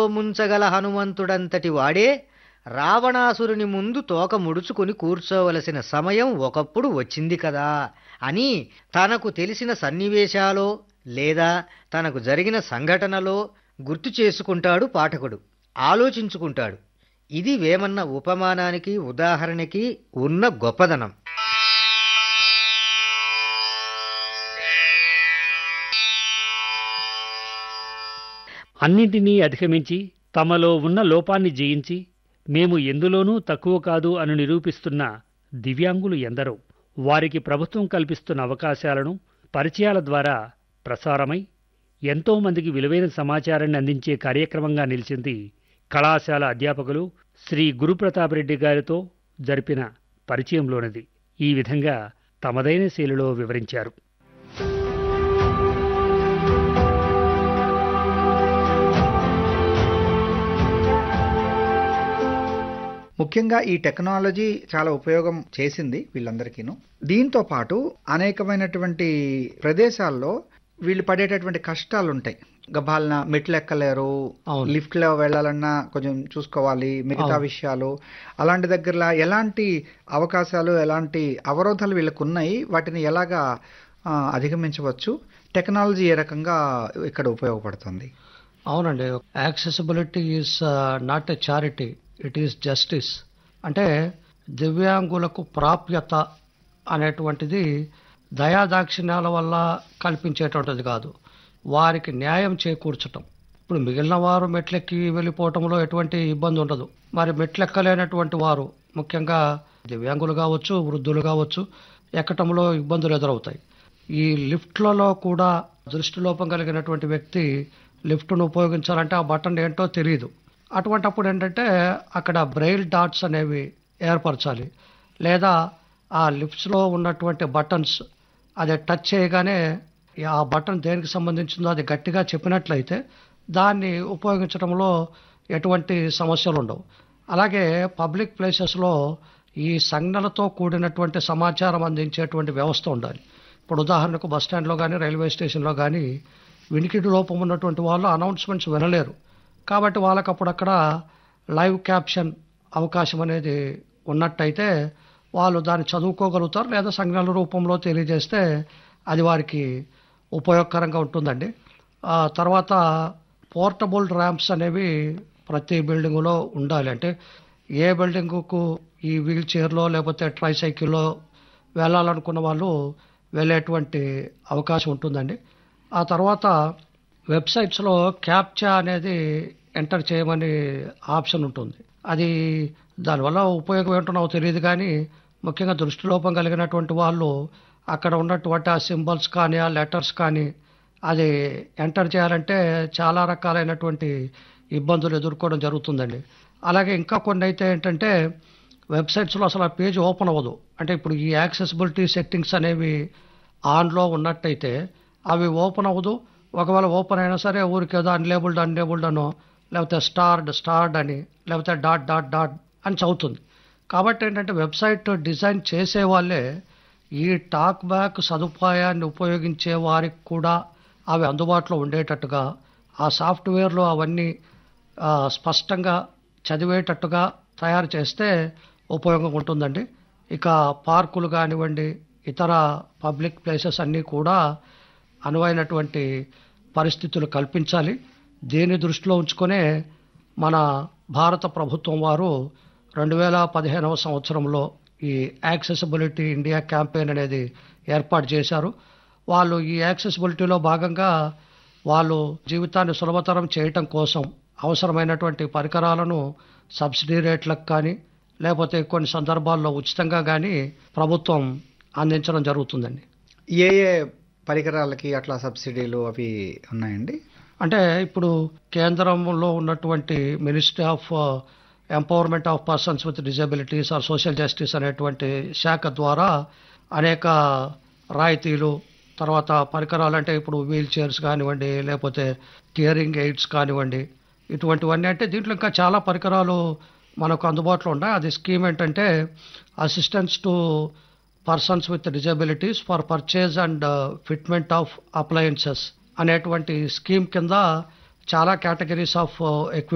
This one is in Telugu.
ముంచగల హనుమంతుడంతటి వాడే రావణాసురుని ముందు తోక ముడుచుకుని కూర్చోవలసిన సమయం ఒకప్పుడు వచ్చింది కదా అని తనకు తెలిసిన సన్నివేశాలో లేదా తనకు జరిగిన సంఘటనలో గుర్తు చేసుకుంటాడు పాఠకుడు ఆలోచించుకుంటాడు ఇది వేమన్న ఉపమానానికి ఉదాహరణకి ఉన్న గొప్పదనం అన్నింటినీ అధిగమించి తమలో ఉన్న లోపాన్ని జయించి మేము ఎందులోనూ తక్కువ కాదు అని నిరూపిస్తున్న దివ్యాంగులు ఎందరో వారికి ప్రభుత్వం కల్పిస్తున్న అవకాశాలను పరిచయాల ద్వారా ప్రసారమై ఎంతో మందికి విలువైన సమాచారాన్ని అందించే కార్యక్రమంగా నిలిచింది కళాశాల అధ్యాపకులు శ్రీ గురుప్రతాపరెడ్డి గారితో జరిపిన పరిచయంలోనిది ఈ విధంగా తమదైన శైలిలో వివరించారు ముఖ్యంగా ఈ టెక్నాలజీ చాలా ఉపయోగం చేసింది వీళ్ళందరికీను దీంతో పాటు అనేకమైనటువంటి ప్రదేశాల్లో వీళ్ళు పడేటటువంటి కష్టాలు ఉంటాయి గబాలన మెట్లు ఎక్కలేరు అవును. లిఫ్ట్ లో వెళ్ళాలన్నా కొంచెం చూసుకోవాలి మిగతా అవును. విషయాలు అలాంటి దగ్గరలో ఎలాంటి అవకాశాలు ఎలాంటి అవరోధాలు వీళ్ళకు ఉన్నాయి వాటిని ఎలాగా ఆ, అధిగమించవచ్చు టెక్నాలజీ ఏ రకంగా ఇక్కడ ఉపయోగపడుతుంది అవునండి accessibility is not a charity it is justice అంటే దివ్యాంగులకు ప్రాప్యత అనేటువంటిది దయాదాక్షిణ్యాల వల్ల కల్పించేటువంటిది కాదు వారికి న్యాయం చేకూర్చటం ఇప్పుడు మిగిలిన వారు మెట్లెక్కి వెళ్ళిపోవటంలో ఎటువంటి ఇబ్బంది ఉండదు మరి మెట్లెక్కలేనటువంటి వారు ముఖ్యంగా దివ్యాంగులు కావచ్చు వృద్ధులు కావచ్చు ఎక్కటంలో ఇబ్బందులు ఎదురవుతాయి ఈ లిఫ్ట్లలో కూడా దృష్టిలోపం కలిగినటువంటి వ్యక్తి లిఫ్ట్ను ఉపయోగించాలంటే ఆ బటన్ ఏంటో తెలియదు అటువంటప్పుడు ఏంటంటే అక్కడ బ్రెయిల్ డాట్స్ అనేవి ఏర్పరచాలి లేదా ఆ లిఫ్ట్స్లో ఉన్నటువంటి బటన్స్ అది టచ్ చేయగానే ఆ బటన్ దేనికి సంబంధించిందో అది గట్టిగా చెప్పినట్లయితే దాన్ని ఉపయోగించడంలో ఎటువంటి సమస్యలు ఉండవు అలాగే పబ్లిక్ ప్లేసెస్లో ఈ సంజ్ఞలతో కూడినటువంటి సమాచారం అందించేటువంటి వ్యవస్థ ఉండాలి ఇప్పుడు ఉదాహరణకు బస్ స్టాండ్లో కానీ రైల్వే స్టేషన్లో కానీ వినికిడి లోపం ఉన్నటువంటి వాళ్ళు అనౌన్స్మెంట్స్ వినలేరు కాబట్టి వాళ్ళకి అప్పుడు అక్కడ లైవ్ క్యాప్షన్ అవకాశం అనేది ఉన్నట్టయితే వాళ్ళు దాన్ని చదువుకోగలుగుతారు లేదా సంజ్ఞల రూపంలో తెలియజేస్తే అది వారికి ఉపయోగకరంగా ఉంటుందండి ఆ తర్వాత పోర్టబుల్ ర్యాంప్స్ అనేవి ప్రతి బిల్డింగులో ఉండాలి అంటే ఏ బిల్డింగుకు ఈ వీల్ చైర్లో లేకపోతే ట్రైసైకిల్లో వెళ్ళాలనుకున్న వాళ్ళు వెళ్ళేటువంటి అవకాశం ఉంటుందండి ఆ తర్వాత వెబ్సైట్స్లో క్యాప్చా అనేది ఎంటర్ చేయమని ఆప్షన్ ఉంటుంది అది దానివల్ల ఉపయోగం ఏంటో నాకు తెలియదు కానీ ముఖ్యంగా దృష్టిలోపం కలిగినటువంటి వాళ్ళు అక్కడ ఉన్నటువంటి ఆ సింబల్స్ కానీ ఆ లెటర్స్ కానీ అది ఎంటర్ చేయాలంటే చాలా రకాలైనటువంటి ఇబ్బందులు ఎదుర్కోవడం జరుగుతుందండి అలాగే ఇంకా కొన్ని అయితే ఏంటంటే వెబ్సైట్స్లో అసలు ఆ పేజ్ ఓపెన్ అవ్వదు అంటే ఇప్పుడు ఈ యాక్సెసిబిలిటీ సెట్టింగ్స్ అనేవి ఆన్లో ఉన్నట్టయితే అవి ఓపెన్ అవ్వదు ఒకవేళ ఓపెన్ అయినా సరే ఊరికి ఏదో అన్లేబుల్డ్ అన్లేబుల్డ్ అనో లేకపోతే స్టార్డ్ స్టార్డ్ అని లేకపోతే డాట్ డాట్ డాట్ అని చదువుతుంది కాబట్టి ఏంటంటే వెబ్సైట్ డిజైన్ చేసే వాళ్ళే ఈ టాక్ బ్యాక్ సదుపాయాన్ని ఉపయోగించే వారికి కూడా అవి అందుబాటులో ఉండేటట్టుగా ఆ సాఫ్ట్వేర్లో అవన్నీ ఆ, స్పష్టంగా చదివేటట్టుగా తయారు చేస్తే ఉపయోగం ఉంటుందండి ఇక పార్కులు కానివ్వండి ఇతర పబ్లిక్ ప్లేసెస్ అన్నీ కూడా అనువైనటువంటి పరిస్థితులు కల్పించాలి దీన్ని దృష్టిలో ఉంచుకొనే మన భారత ప్రభుత్వం వారు రెండు వేల పదిహేనవ సంవత్సరంలో ఈ యాక్సెసిబిలిటీ ఇండియా క్యాంపెయిన్ అనేది ఏర్పాటు చేశారు వాళ్ళు ఈ యాక్సెసిబిలిటీలో భాగంగా వాళ్ళు జీవితాన్ని సులభతరం చేయటం కోసం అవసరమైనటువంటి పరికరాలను సబ్సిడీ రేట్లకు కానీ లేకపోతే కొన్ని సందర్భాల్లో ఉచితంగా కానీ ప్రభుత్వం అందించడం జరుగుతుందండి ఏ ఏ పరికరాలకి అట్లా సబ్సిడీలు అవి ఉన్నాయండి అంటే ఇప్పుడు కేంద్రంలో ఉన్నటువంటి ministry of empowerment of persons with disabilities or social justice అనేటువంటి శాఖ ద్వారా అనేక రాయితీలు తర్వాత పరికరాలు అంటే ఇప్పుడు వీల్ చైర్స్ కానివ్వండి లేకపోతే టియరింగ్ ఎయిడ్స్ కానివ్వండి ఇటువంటివన్నీ అంటే దీంట్లో ఇంకా చాలా పరికరాలు మనకు అందుబాటులో ఉన్నాయి అది స్కీమ్ ఏంటంటే assistance to persons with disabilities for purchase and fitment of appliances అనేటువంటి స్కీమ్ కింద చాలా కేటగిరీస్ ఆఫ్